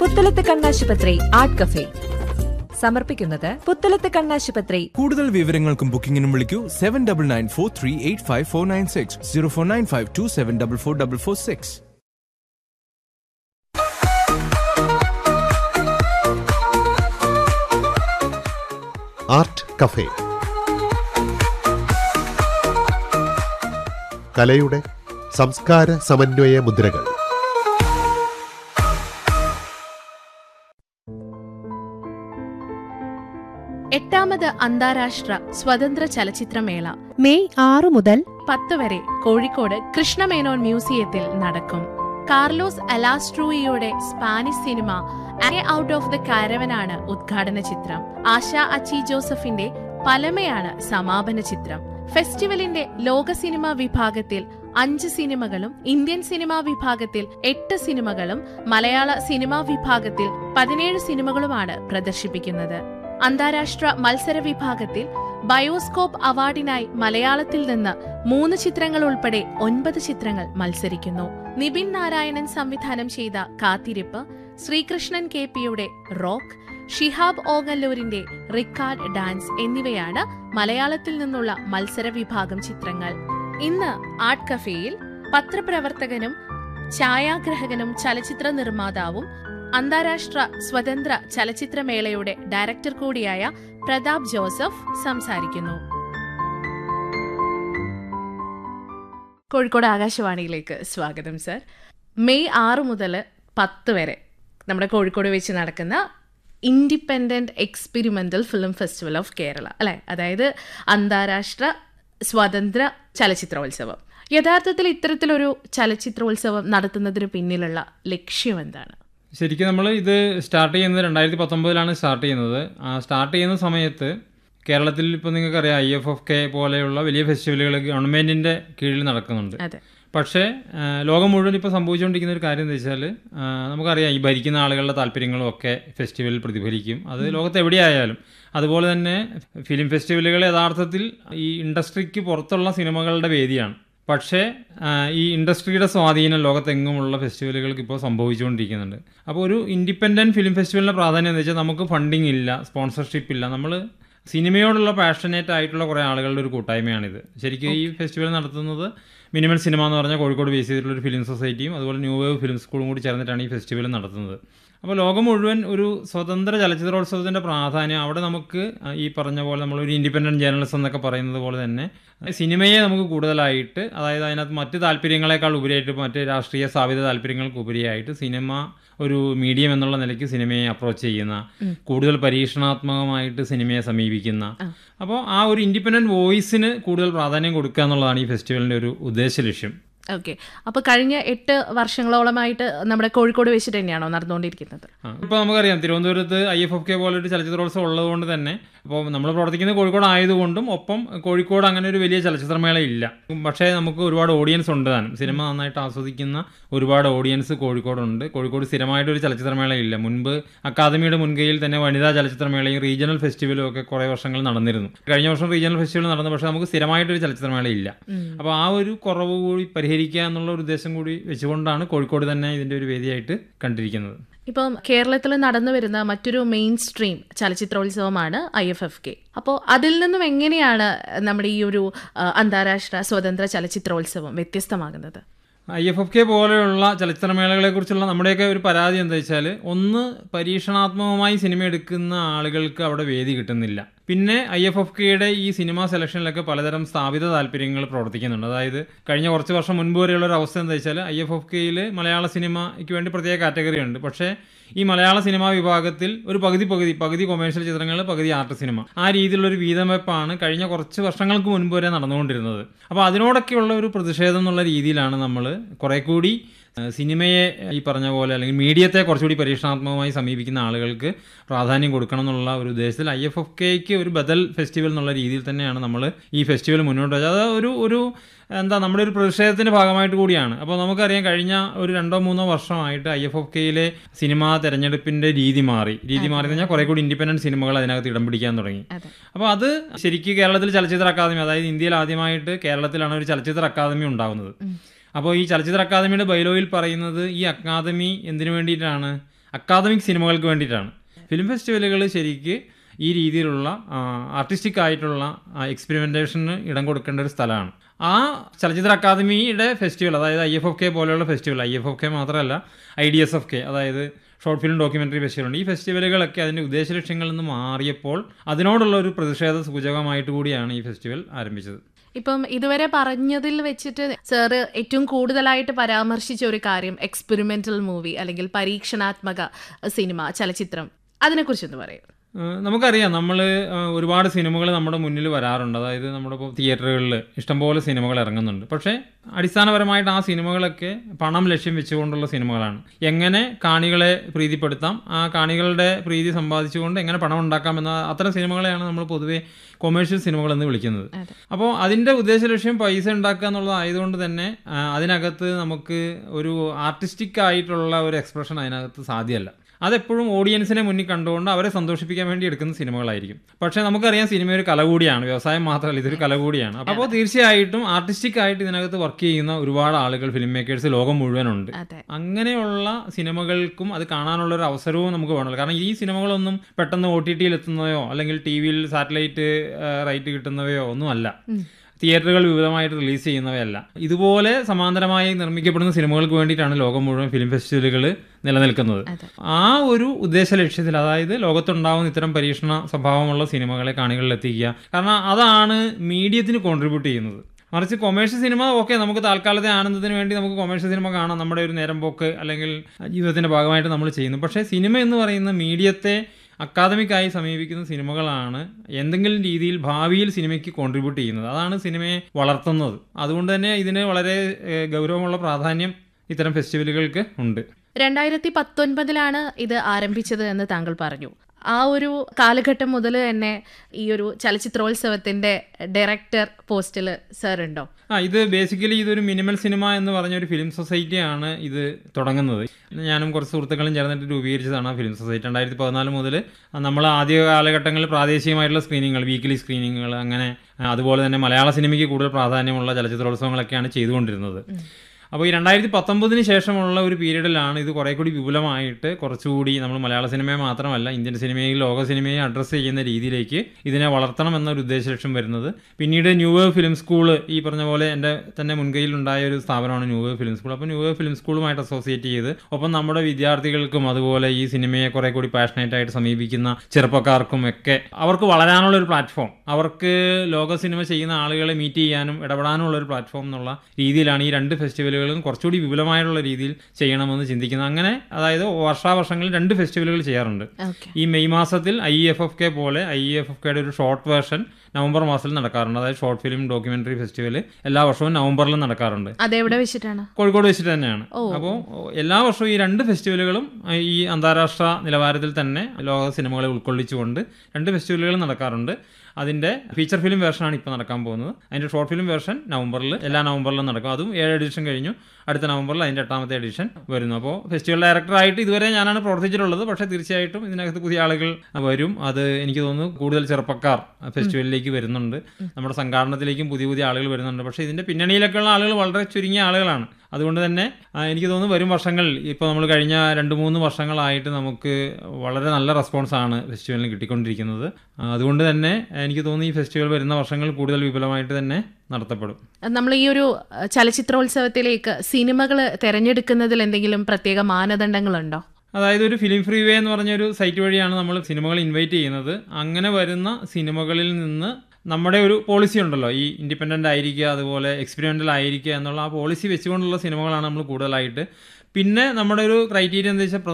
പുത്തലത്ത് കണ്ണാശുപത്രി art cafe സമർപ്പിക്കുന്നത് പുത്തലത്ത് കണ്ണാശുപത്രി കൂടുതൽ വിവരങ്ങൾക്കും ബുക്കിംഗിനും വിളിക്കൂ seven double nine four three eight five four nine six zero four nine five two seven double four double four six art cafe കലയുടെ സംസ്കാര സമന്വയ മുദ്രകൾ എട്ടാമത് അന്താരാഷ്ട്ര സ്വതന്ത്ര ചലച്ചിത്രമേള മെയ് ആറ് മുതൽ പത്ത് വരെ കോഴിക്കോട് കൃഷ്ണമേനോൻ മ്യൂസിയത്തിൽ നടക്കും കാർലോസ് അലാസ്ട്രൂയിയുടെ Spanish cinema a out of the കാരവനാണ് ഉദ്ഘാടന ചിത്രം ആശ അച്ചി ജോസഫിന്റെ പലമയാണ് സമാപന ചിത്രം ഫെസ്റ്റിവലിന്റെ ലോക സിനിമാ വിഭാഗത്തിൽ അഞ്ച് സിനിമകളും ഇന്ത്യൻ സിനിമാ വിഭാഗത്തിൽ എട്ട് സിനിമകളും മലയാള സിനിമാ വിഭാഗത്തിൽ പതിനേഴ് സിനിമകളുമാണ് പ്രദർശിപ്പിക്കുന്നത് അന്താരാഷ്ട്ര മത്സര വിഭാഗത്തിൽ ബയോസ്കോപ്പ് അവാർഡിനായി മലയാളത്തിൽ നിന്ന് മൂന്ന് ചിത്രങ്ങൾ ഉൾപ്പെടെ ഒൻപത് ചിത്രങ്ങൾ മത്സരിക്കുന്നു നിബിൻ നാരായണൻ സംവിധാനം ചെയ്ത കാത്തിരിപ്പ് ശ്രീകൃഷ്ണൻ കെ പിയുടെ റോക്ക് ഷിഹാബ് ഓങ്ങല്ലൂരിന്റെ റിക്കാർഡ് ഡാൻസ് എന്നിവയാണ് മലയാളത്തിൽ നിന്നുള്ള മത്സര വിഭാഗം ചിത്രങ്ങൾ ഇന്ന് ആർട്ട് കഫേയിൽ പത്രപ്രവർത്തകനും ഛായാഗ്രഹകനും ചലച്ചിത്ര നിർമ്മാതാവും അന്താരാഷ്ട്ര സ്വതന്ത്ര ചലച്ചിത്രമേളയുടെ ഡയറക്ടർ കൂടിയായ പ്രതാപ് ജോസഫ് സംസാരിക്കുന്നു കോഴിക്കോട് ആകാശവാണിയിലേക്ക് സ്വാഗതം സർ മെയ് ആറ് മുതൽ പത്ത് വരെ നമ്മുടെ കോഴിക്കോട് വെച്ച് നടക്കുന്ന independent experimental film festival of Kerala അല്ലേ അതായത് അന്താരാഷ്ട്ര സ്വതന്ത്ര ചലച്ചിത്രോത്സവം യഥാർത്ഥത്തിൽ ഇത്തരത്തിലൊരു ചലച്ചിത്രോത്സവം നടത്തുന്നതിന് പിന്നിലുള്ള ലക്ഷ്യം എന്താണ് ശരിക്കും നമ്മൾ ഇത് സ്റ്റാർട്ട് ചെയ്യുന്നത് രണ്ടായിരത്തി പത്തൊമ്പതിലാണ് സ്റ്റാർട്ട് ചെയ്യുന്നത് ആ സ്റ്റാർട്ട് ചെയ്യുന്ന സമയത്ത് കേരളത്തിൽ ഇപ്പോൾ നിങ്ങൾക്കറിയാം ഐ എഫ് എഫ് കെ പോലെയുള്ള വലിയ ഫെസ്റ്റിവലുകൾ ഗവൺമെൻറ്റിൻ്റെ കീഴിൽ നടക്കുന്നുണ്ട് അതെ പക്ഷേ ആ, ലോകം മുഴുവൻ ഇപ്പോൾ സംഭവിച്ചുകൊണ്ടിരിക്കുന്ന ഒരു കാര്യം എന്താ വെച്ചാൽ ആ, നമുക്കറിയാം ഈ ഭരിക്കുന്ന ആളുകളുടെ താല്പര്യങ്ങളും ഒക്കെ ഫെസ്റ്റിവലിൽ പ്രതിഫലിക്കും അത് ലോകത്ത് എവിടെയായാലും അതുപോലെ തന്നെ ഫിലിം ഫെസ്റ്റിവലുകൾ യഥാർത്ഥത്തിൽ ഈ ഇൻഡസ്ട്രിക്ക് പുറത്തുള്ള സിനിമകളുടെ വേദിയാണ് പക്ഷേ ആ, ഈ ഇൻഡസ്ട്രിയുടെ സ്വാധീനം ലോകത്തെങ്ങുമുള്ള ഫെസ്റ്റിവലുകൾക്ക് ഇപ്പോൾ സംഭവിച്ചുകൊണ്ടിരിക്കുന്നുണ്ട് അപ്പോൾ ഒരു ഇൻഡിപെൻഡൻറ്റ് ഫിലിം ഫെസ്റ്റിവലിൻ്റെ പ്രാധാന്യം എന്ന് വെച്ചാൽ നമുക്ക് ഫണ്ടിങ് ഇല്ല സ്പോൺസർഷിപ്പ് ഇല്ല നമ്മൾ സിനിമയോടുള്ള പാഷനേറ്റ് ആയിട്ടുള്ള കുറേ ആളുകളുടെ ഒരു കൂട്ടായ്മയാണിത് ശരിക്കും ഈ ഫെസ്റ്റിവൽ നടത്തുന്നത് മിനിമൽ സിനിമ എന്ന് പറഞ്ഞാൽ കോഴിക്കോട് ബേസ് ചെയ്തിട്ടുള്ള ഒരു ഫിലിം സൊസൈറ്റിയും അതുപോലെ ന്യൂ വേവ് ഫിലിം സ്കൂളും കൂടി ചേർന്നിട്ടാണ് ഈ ഫെസ്റ്റിവൽ നടത്തുന്നത് അപ്പോൾ ലോകം മുഴുവൻ ഒരു സ്വതന്ത്ര ചലച്ചിത്രോത്സവത്തിൻ്റെ പ്രാധാന്യം അവിടെ നമുക്ക് ഈ പറഞ്ഞ പോലെ നമ്മളൊരു ഇൻഡിപെൻഡൻറ്റ് ജേർണലിസം എന്നൊക്കെ പറയുന്നത് പോലെ തന്നെ സിനിമയെ നമുക്ക് കൂടുതലായിട്ട് അതായത് അതിനകത്ത് മറ്റ് താല്പര്യങ്ങളെക്കാൾ ഉപരിയായിട്ട് മറ്റ് രാഷ്ട്രീയ സ്ഥാപിത താല്പര്യങ്ങൾക്ക് ഉപരിയായിട്ട് സിനിമ ഒരു മീഡിയം എന്നുള്ള നിലയ്ക്ക് സിനിമയെ അപ്രോച്ച് ചെയ്യുന്ന കൂടുതൽ പരീക്ഷണാത്മകമായിട്ട് സിനിമയെ സമീപിക്കുന്ന അപ്പോൾ ആ ഒരു ഇൻഡിപെൻഡൻറ്റ് വോയിസിന് കൂടുതൽ പ്രാധാന്യം കൊടുക്കുക എന്നുള്ളതാണ് ഈ ഫെസ്റ്റിവലിൻ്റെ ഒരു ഉദ്ദേശ ലക്ഷ്യം ഓക്കെ അപ്പോൾ കഴിഞ്ഞ എട്ട് വർഷങ്ങളോളമായിട്ട് നമ്മുടെ കോഴിക്കോട് വെച്ചിട്ട് തന്നെയാണോ നടന്നുകൊണ്ടിരിക്കുന്നത് ഇപ്പോൾ നമുക്കറിയാം തിരുവനന്തപുരത്ത് ഐ എഫ് എഫ് കെ പോലൊരു ചലച്ചിത്രോത്സവം ഉള്ളതുകൊണ്ട് തന്നെ ഇപ്പോൾ നമ്മൾ പ്രവർത്തിക്കുന്നത് കോഴിക്കോട് ആയതുകൊണ്ടും ഒപ്പം കോഴിക്കോട് അങ്ങനെ ഒരു വലിയ ചലച്ചിത്രമേള ഇല്ല പക്ഷേ നമുക്ക് ഒരുപാട് ഓഡിയൻസ് ഉണ്ട് താനും സിനിമ നന്നായിട്ട് ആസ്വദിക്കുന്ന ഒരുപാട് ഓഡിയൻസ് കോഴിക്കോടുണ്ട് കോഴിക്കോട് സ്ഥിരമായിട്ടൊരു ചലച്ചിത്രമേള ഇല്ല മുൻപ് അക്കാദമിയുടെ മുൻകൈയിൽ തന്നെ വനിതാ ചലച്ചിത്രമേളയും റീജിയണൽ ഫെസ്റ്റിവലും ഒക്കെ കുറേ വർഷങ്ങൾ നടന്നിരുന്നു കഴിഞ്ഞ വർഷം റീജിയണൽ ഫെസ്റ്റിവൽ നടന്നു പക്ഷേ നമുക്ക് സ്ഥിരമായിട്ടൊരു ചലച്ചിത്രമേള ഇല്ല അപ്പോൾ ആ ഒരു കുറവ് കൂടി പരിഹരിക്കുക എന്നുള്ള ഒരു ഉദ്ദേശം കൂടി വെച്ചുകൊണ്ടാണ് കോഴിക്കോട് തന്നെ ഇതിൻ്റെ ഒരു വേദിയായിട്ട് കണ്ടിരിക്കുന്നത് ഇപ്പം കേരളത്തിൽ നടന്നു വരുന്ന മറ്റൊരു മെയിൻ സ്ട്രീം ചലച്ചിത്രോത്സവമാണ് ഐ എഫ് എഫ് കെ അപ്പോൾ അതിൽ നിന്നും എങ്ങനെയാണ് നമ്മുടെ ഈ ഒരു ആ, അന്താരാഷ്ട്ര സ്വതന്ത്ര ചലച്ചിത്രോത്സവം വ്യത്യസ്തമാകുന്നത് ഐ എഫ് എഫ് കെ പോലെയുള്ള ചലച്ചിത്രമേളകളെ കുറിച്ചുള്ള നമ്മുടെയൊക്കെ ഒരു പരാതി എന്താ വെച്ചാൽ ഒന്ന് പരീക്ഷണാത്മകമായി സിനിമ എടുക്കുന്ന ആളുകൾക്ക് അവിടെ വേദി കിട്ടുന്നില്ല പിന്നെ ഐ എഫ് എഫ് കെയുടെ ഈ സിനിമാ സെലക്ഷനിലൊക്കെ പലതരം സ്ഥാപിത താല്പര്യങ്ങൾ പ്രവർത്തിക്കുന്നുണ്ട് അതായത് കഴിഞ്ഞ കുറച്ച് വർഷം മുൻപ് വരെയുള്ള ഒരു അവസ്ഥ എന്താ വെച്ചാൽ ഐ എഫ് എഫ് കെയിൽ മലയാള സിനിമയ്ക്ക് വേണ്ടി പ്രത്യേക കാറ്റഗറി ഉണ്ട് പക്ഷേ ഈ മലയാള സിനിമാ വിഭാഗത്തിൽ ഒരു പകുതി പകുതി പകുതി കൊമേഴ്ഷ്യൽ ചിത്രങ്ങൾ പകുതി ആർട്ട് സിനിമ ആ രീതിയിലുള്ള ഒരു വീതം വെപ്പാണ് കഴിഞ്ഞ കുറച്ച് വർഷങ്ങൾക്ക് മുൻപ് വരെ നടന്നുകൊണ്ടിരുന്നത് അപ്പോൾ അതിനോടൊക്കെയുള്ള ഒരു പ്രതിഷേധം എന്നുള്ള രീതിയിലാണ് നമ്മൾ കുറെ കൂടി ഏഹ്, സിനിമയെ ഈ പറഞ്ഞ പോലെ അല്ലെങ്കിൽ മീഡിയത്തെ കുറച്ചുകൂടി പരീക്ഷണാത്മകമായി സമീപിക്കുന്ന ആളുകൾക്ക് പ്രാധാന്യം കൊടുക്കണം എന്നുള്ള ഒരു ഉദ്ദേശത്തിൽ ഐ എഫ് എഫ് കെക്ക് ഒരു ബദൽ ഫെസ്റ്റിവൽ എന്നുള്ള രീതിയിൽ തന്നെയാണ് നമ്മൾ ഈ ഫെസ്റ്റിവൽ മുന്നോട്ട് വെച്ചത് അത് ഒരു ഒരു എന്താ നമ്മുടെ ഒരു പ്രതിഷേധത്തിൻ്റെ ഭാഗമായിട്ട് കൂടിയാണ് അപ്പോൾ നമുക്കറിയാം കഴിഞ്ഞ ഒരു രണ്ടോ മൂന്നോ വർഷമായിട്ട് ഐ എഫ് എഫ് കെയിലെ സിനിമാ തെരഞ്ഞെടുപ്പിൻ്റെ രീതി മാറി രീതി മാറി കഴിഞ്ഞാൽ കുറേ കൂടി ഇൻഡിപെൻഡൻറ്റ് സിനിമകൾ അതിനകത്ത് ഇടം പിടിക്കാൻ തുടങ്ങി അതെ. അപ്പോൾ അത് ശരിക്കും കേരളത്തിൽ ചലച്ചിത്ര അക്കാദമി അതായത് ഇന്ത്യയിൽ ആദ്യമായിട്ട് കേരളത്തിലാണ് ഒരു ചലച്ചിത്ര അക്കാദമി ഉണ്ടാകുന്നത് അപ്പോൾ ഈ ചലച്ചിത്ര അക്കാദമിയുടെ ബൈലോയിൽ പറയുന്നത് ഈ അക്കാദമി എന്തിനു വേണ്ടിയിട്ടാണ് അക്കാദമിക് സിനിമകൾക്ക് വേണ്ടിയിട്ടാണ് ഫിലിം ഫെസ്റ്റിവലുകൾ ശരിക്ക് ഈ രീതിയിലുള്ള ആർട്ടിസ്റ്റിക് ആയിട്ടുള്ള എക്സ്പെരിമെൻറ്റേഷന് ഇടം കൊടുക്കേണ്ട ഒരു സ്ഥലമാണ് ആ ചലച്ചിത്ര അക്കാദമിയുടെ ഫെസ്റ്റിവൽ അതായത് ഐ എഫ് എഫ് കെ പോലെയുള്ള festival I F F K മാത്രമല്ല I D S F K അതായത് ഷോർട്ട് ഫിലിം ഡോക്യുമെൻ്ററി ഫെസ്റ്റിവൽ ഉണ്ട് ഈ ഫെസ്റ്റിവലുകളൊക്കെ അതിൻ്റെ ഉദ്ദേശ ലക്ഷ്യങ്ങളിൽ നിന്ന് മാറിയപ്പോൾ അതിനോടുള്ള ഒരു പ്രതിഷേധ സൂചകമായിട്ട് കൂടിയാണ് ഈ ഫെസ്റ്റിവൽ ആരംഭിച്ചത് ഇപ്പം ഇതുവരെ പറഞ്ഞതിൽ വെച്ചിട്ട് സാറ് ഏറ്റവും കൂടുതലായിട്ട് പരാമർശിച്ച ഒരു കാര്യം എക്സ്പെരിമെന്റൽ മൂവി അല്ലെങ്കിൽ പരീക്ഷണാത്മക സിനിമ ചലച്ചിത്രം അതിനെക്കുറിച്ചൊന്ന് പറയൂ ഏഹ് നമുക്കറിയാം നമ്മൾ ഒരുപാട് സിനിമകൾ നമ്മുടെ മുന്നിൽ വരാറുണ്ട് അതായത് നമ്മുടെ ഇപ്പോൾ തിയേറ്ററുകളിൽ ഇഷ്ടംപോലെ സിനിമകൾ ഇറങ്ങുന്നുണ്ട് പക്ഷേ അടിസ്ഥാനപരമായിട്ട് ആ സിനിമകളൊക്കെ പണം ലക്ഷ്യം വെച്ചുകൊണ്ടുള്ള സിനിമകളാണ് എങ്ങനെ കാണികളെ പ്രീതിപ്പെടുത്താം ആ കാണികളുടെ പ്രീതി സമ്പാദിച്ചുകൊണ്ട് എങ്ങനെ പണം ഉണ്ടാക്കാം എന്ന അത്തരം സിനിമകളെയാണ് നമ്മൾ പൊതുവേ കൊമേഴ്ഷ്യൽ സിനിമകൾ എന്ന് വിളിക്കുന്നത് അപ്പോൾ അതിൻ്റെ ഉദ്ദേശ ലക്ഷ്യം പൈസ ഉണ്ടാക്കുക എന്നുള്ളതായതുകൊണ്ട് തന്നെ ആ, അതിനകത്ത് നമുക്ക് ഒരു ആർട്ടിസ്റ്റിക് ആയിട്ടുള്ള ഒരു എക്സ്പ്രഷൻ അതിനകത്ത് സാധ്യമല്ല അതെപ്പോഴും ഓഡിയൻസിനെ മുന്നിൽ കണ്ടുകൊണ്ട് അവരെ സന്തോഷിപ്പിക്കാൻ വേണ്ടി എടുക്കുന്ന സിനിമകളായിരിക്കും പക്ഷേ നമുക്കറിയാം സിനിമ ഒരു കല കൂടിയാണ് വ്യവസായം മാത്രമല്ല ഇതൊരു കല കൂടിയാണ് അപ്പോൾ തീർച്ചയായിട്ടും ആർട്ടിസ്റ്റിക് ആയിട്ട് ഇതിനകത്ത് വർക്ക് ചെയ്യുന്ന ഒരുപാട് ആളുകൾ ഫിലിം മേക്കേഴ്സ് ലോകം മുഴുവനുണ്ട് അതെ അങ്ങനെയുള്ള സിനിമകൾക്കും അത് കാണാനുള്ള ഒരു അവസരവും നമുക്ക് വേണമല്ലോ കാരണം ഈ സിനിമകളൊന്നും പെട്ടെന്ന് ഒ ടി ടിയിൽ എത്തുന്നതോ അല്ലെങ്കിൽ ടി വിയിൽ സാറ്റലൈറ്റ് റൈറ്റ് കിട്ടുന്നവയോ ഒന്നുമല്ല തിയേറ്ററുകൾ വിപുലമായിട്ട് റിലീസ് ചെയ്യുന്നവയല്ല ഇതുപോലെ സമാന്തരമായി നിർമ്മിക്കപ്പെടുന്ന സിനിമകൾക്ക് വേണ്ടിയിട്ടാണ് ലോകം മുഴുവൻ ഫിലിം ഫെസ്റ്റിവലുകൾ നിലനിൽക്കുന്നത് ആ ഒരു ഉദ്ദേശ ലക്ഷ്യത്തിൽ അതായത് ലോകത്തുണ്ടാവുന്ന ഇത്തരം പരീക്ഷണ സ്വഭാവമുള്ള സിനിമകളെ കാണികളിൽ എത്തിക്കുക കാരണം അതാണ് മീഡിയത്തിന് കോൺട്രിബ്യൂട്ട് ചെയ്യുന്നത് മറിച്ച് കൊമേഴ്ഷ്യൽ സിനിമ ഓക്കെ നമുക്ക് താൽക്കാലത്തെ ആനന്ദത്തിന് വേണ്ടി നമുക്ക് കൊമേഴ്ഷ്യൽ സിനിമ കാണാം നമ്മുടെ ഒരു നേരം പോക്ക് അല്ലെങ്കിൽ ജീവിതത്തിൻ്റെ ഭാഗമായിട്ട് നമ്മൾ ചെയ്യുന്നു പക്ഷേ സിനിമ എന്ന് പറയുന്ന മീഡിയത്തെ അക്കാദമിക്കായി സമീപിക്കുന്ന സിനിമകളാണ് എന്തെങ്കിലും രീതിയിൽ ഭാവിയിൽ സിനിമയ്ക്ക് കോൺട്രിബ്യൂട്ട് ചെയ്യുന്നത് അതാണ് സിനിമയെ വളർത്തുന്നത് അതുകൊണ്ട് തന്നെ ഇതിന് വളരെ ഏഹ്, ഗൗരവമുള്ള പ്രാധാന്യം ഇത്തരം ഫെസ്റ്റിവലുകൾക്ക് ഉണ്ട് രണ്ടായിരത്തി പത്തൊൻപതിലാണ് ഇത് ആരംഭിച്ചത് എന്ന് താങ്കൾ പറഞ്ഞു ആ ഒരു കാലഘട്ടം മുതൽ തന്നെ ഈ ഒരു ചലച്ചിത്രോത്സവത്തിന്റെ ഡയറക്ടർ പോസ്റ്റിൽ സാർ ഉണ്ടോ ആ ഇത് ബേസിക്കലി ഇതൊരു മിനിമൽ സിനിമ എന്ന് പറഞ്ഞ ഒരു ഫിലിം സൊസൈറ്റിയാണ് ഇത് തുടങ്ങുന്നത് ഞാനും കുറച്ച് സുഹൃത്തുക്കളും ചേർന്നിട്ട് രൂപീകരിച്ചതാണ് ആ ഫിലിം സൊസൈറ്റി രണ്ടായിരത്തി പതിനാല് മുതൽ നമ്മൾ ആദ്യ കാലഘട്ടങ്ങളിൽ പ്രാദേശികമായിട്ടുള്ള സ്ക്രീനിങ്ങുകൾ വീക്കിലി സ്ക്രീനിങ്ങുകൾ അങ്ങനെ ആ, അതുപോലെ തന്നെ മലയാള സിനിമയ്ക്ക് കൂടുതൽ പ്രാധാന്യമുള്ള ചലച്ചിത്രോത്സവങ്ങളൊക്കെയാണ് ചെയ്തുകൊണ്ടിരുന്നത് അപ്പോൾ ഈ രണ്ടായിരത്തി പത്തൊമ്പതിന് ശേഷമുള്ള ഒരു പീരീഡിലാണ് ഇത് കുറേ കൂടി വിപുലമായിട്ട് കുറച്ചുകൂടി നമ്മൾ മലയാള സിനിമയെ മാത്രമല്ല ഇന്ത്യൻ സിനിമയും ലോക സിനിമയെ അഡ്രസ്സ് ചെയ്യുന്ന രീതിയിലേക്ക് ഇതിനെ വളർത്തണം എന്നൊരു ഉദ്ദേശ ലക്ഷ്യം വരുന്നത് പിന്നീട് ന്യൂ വേവ് ഫിലിം സ്കൂൾ ഈ പറഞ്ഞ പോലെ എൻ്റെ തന്നെ മുൻകൈയിലുണ്ടായ ഒരു സ്ഥാപനമാണ് ന്യൂ വേവ് ഫിലിം സ്കൂൾ അപ്പോൾ ന്യൂ വേവ് ഫിലിം സ്കൂളുമായിട്ട് അസോസിയേറ്റ് ചെയ്ത് ഒപ്പം നമ്മുടെ വിദ്യാർത്ഥികൾക്കും അതുപോലെ ഈ സിനിമയെ കുറേ കൂടി പാഷനേറ്റ് ആയിട്ട് സമീപിക്കുന്ന ചെറുപ്പക്കാർക്കും ഒക്കെ അവർക്ക് വളരാനുള്ള ഒരു പ്ലാറ്റ്ഫോം അവർക്ക് ലോക സിനിമ ചെയ്യുന്ന ആളുകളെ മീറ്റ് ചെയ്യാനും ഇടപെടാനുള്ള ഒരു പ്ലാറ്റ്ഫോം എന്നുള്ള രീതിയിലാണ് ഈ രണ്ട് ഫെസ്റ്റിവലുകളും കുറച്ചുകൂടി വിപുലമായിട്ടുള്ള രീതിയിൽ ചെയ്യണമെന്ന് ചിന്തിക്കുന്നത് അങ്ങനെ അതായത് വർഷാവർഷങ്ങളിൽ രണ്ട് ഫെസ്റ്റിവലുകൾ ചെയ്യാറുണ്ട് ഓക്കെ ഈ മെയ് മാസത്തിൽ ഐ എഫ് എഫ് കെ പോലെ ഐ എഫ് എഫ് കെയുടെ ഒരു ഷോർട്ട് വേർഷൻ നവംബർ മാസത്തിൽ നടക്കാറുണ്ട് അതായത് ഷോർട്ട് ഫിലിം ഡോക്യുമെന്ററി ഫെസ്റ്റിവൽ എല്ലാ വർഷവും നവംബറിലും നടക്കാറുണ്ട് അതെവിടെ വെച്ചിട്ടാണ് കോഴിക്കോട് വെച്ചിട്ട് തന്നെയാണ് അപ്പോൾ എല്ലാ വർഷവും ഈ രണ്ട് ഫെസ്റ്റിവലുകളും അഹ്, ഈ അന്താരാഷ്ട്ര നിലവാരത്തിൽ തന്നെ ലോക സിനിമകളെ ഉൾക്കൊള്ളിച്ചുകൊണ്ട് രണ്ട് ഫെസ്റ്റിവലുകൾ നടക്കാറുണ്ട് അതിൻ്റെ ഫീച്ചർ ഫിലിം വേർഷനാണ് ഇപ്പോൾ നടക്കാൻ പോകുന്നത് അതിൻ്റെ ഷോർട്ട് ഫിലിം വേർഷൻ നവംബറിൽ എല്ലാ നവംബറിലും നടക്കും അതും ഏഴ് എഡിഷൻ കഴിഞ്ഞു അടുത്ത നവംബറിൽ അതിൻ്റെ എട്ടാമത്തെ എഡിഷൻ വരുന്നു അപ്പോൾ ഫെസ്റ്റിവൽ ഡയറക്ടറായിട്ട് ഇതുവരെ ഞാനാണ് പ്രവർത്തിച്ചിട്ടുള്ളത് പക്ഷേ തീർച്ചയായിട്ടും ഇതിനകത്ത് പുതിയ ആളുകൾ വരും അത് എനിക്ക് തോന്നുന്നു കൂടുതൽ ചെറുപ്പക്കാർ ഫെസ്റ്റിവലിലേക്ക് വരുന്നുണ്ട് നമ്മുടെ സംഘാടനത്തിലേക്കും പുതിയ പുതിയ ആളുകൾ വരുന്നുണ്ട് പക്ഷേ ഇതിൻ്റെ പിന്നണിയിലൊക്കെയുള്ള ആളുകൾ വളരെ ചുരുങ്ങിയ ആളുകളാണ് അതുകൊണ്ട് തന്നെ ആ, എനിക്ക് തോന്നുന്നു വരും വർഷങ്ങളിൽ ഇപ്പോൾ നമ്മൾ കഴിഞ്ഞ രണ്ട് മൂന്ന് വർഷങ്ങളായിട്ട് നമുക്ക് വളരെ നല്ല റെസ്പോൺസാണ് ഫെസ്റ്റിവലിന് കിട്ടിക്കൊണ്ടിരിക്കുന്നത് ആ, അതുകൊണ്ട് തന്നെ എനിക്ക് തോന്നുന്നു ഈ ഫെസ്റ്റിവൽ വരുന്ന വർഷങ്ങൾ കൂടുതൽ വിപുലമായിട്ട് തന്നെ നടത്തപ്പെടും നമ്മൾ ഈ ഒരു അഹ്, ചലച്ചിത്രോത്സവത്തിലേക്ക് സിനിമകൾ തിരഞ്ഞെടുക്കുന്നതിൽ എന്തെങ്കിലും പ്രത്യേക മാനദണ്ഡങ്ങളുണ്ടോ അതായത് ഒരു ഫിലിം ഫ്രീ വേ എന്ന് പറഞ്ഞൊരു സൈറ്റ് വഴിയാണ് നമ്മൾ സിനിമകൾ ഇൻവൈറ്റ് ചെയ്യുന്നത് അങ്ങനെ വരുന്ന സിനിമകളിൽ നിന്ന് നമ്മുടെ ഒരു പോളിസി ഉണ്ടല്ലോ ഈ ഇൻഡിപെൻഡൻ്റ് ആയിരിക്കുക അതുപോലെ എക്സ്പെരിമെൻ്റൽ ആയിരിക്കുക എന്നുള്ള ആ പോളിസി വെച്ചുകൊണ്ടുള്ള സിനിമകളാണ് നമ്മൾ കൂടുതലായിട്ട് പിന്നെ നമ്മുടെ ഒരു ക്രൈറ്റീരിയ എന്താ വെച്ചാൽ